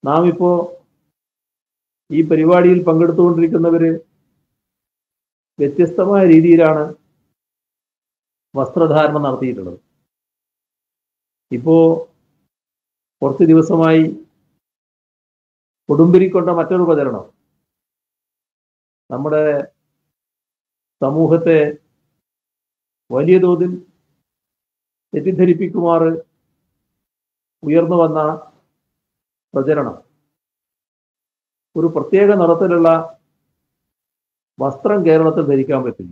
നാം ഇപ്പോ ഈ പരിപാടിയിൽ പങ്കെടുത്തുകൊണ്ടിരിക്കുന്നവര് വ്യത്യസ്തമായ രീതിയിലാണ് വസ്ത്രധാരണം നടത്തിയിട്ടുള്ളത് ഇപ്പോ കുറച്ച് ദിവസമായി കൊടുമ്പിരിക്കൊണ്ട മറ്റൊരു പ്രചരണം നമ്മുടെ സമൂഹത്തെ വലിയ തോതിൽ തെറ്റിദ്ധരിപ്പിക്കുമാറ് ഉയർന്നു വന്ന പ്രചരണം ഒരു പ്രത്യേക നിറത്തിലുള്ള വസ്ത്രം കേരളത്തിൽ ധരിക്കാൻ പറ്റില്ല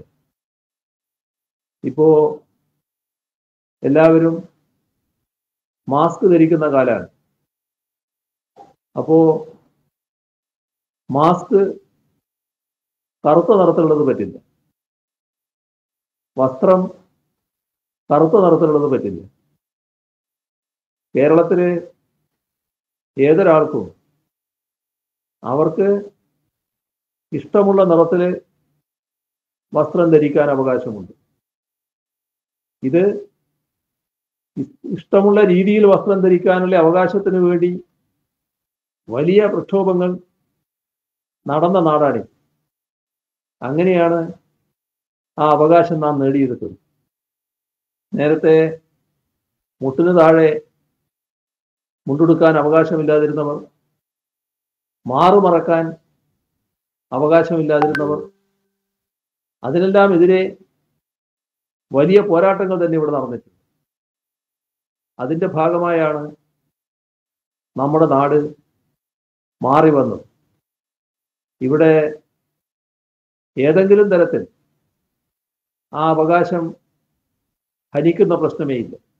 ഇപ്പോ എല്ലാവരും മാസ്ക് ധരിക്കുന്ന കാലാണ് അപ്പോ മാസ്ക് കറുത്ത നിറത്തിലുള്ളത് പറ്റില്ല വസ്ത്രം കറുത്ത നിറത്തിലുള്ളത് പറ്റില്ല കേരളത്തില് ഏതൊരാൾക്കും അവർക്ക് ഇഷ്ടമുള്ള നിറത്തില് വസ്ത്രം ധരിക്കാൻ അവകാശമുണ്ട് ഇത് ഇ- ഇഷ്ടമുള്ള രീതിയിൽ വസ്ത്രം ധരിക്കാനുള്ള അവകാശത്തിന് വേണ്ടി വലിയ പ്രക്ഷോഭങ്ങൾ നടന്ന നാടാണ് അങ്ങനെയാണ് ആ അവകാശം നാം നേടിയെടുത്തത് നേരത്തെ മുട്ടിന് താഴെ മുണ്ടെടുക്കാൻ അവകാശമില്ലാതിരുന്നവർ മാറുമറക്കാൻ അവകാശമില്ലാതിരുന്നവർ അതിനെല്ലാം എതിരെ വലിയ പോരാട്ടങ്ങൾ തന്നെ ഇവിടെ നടന്നിട്ടുണ്ട് അതിന്റെ ഭാഗമായാണ് നമ്മുടെ നാട് മാറി വന്നത് ഇവിടെ ഏതെങ്കിലും തരത്തിൽ ആ അവകാശം ഹനിക്കുന്ന പ്രശ്നമേ ഇല്ല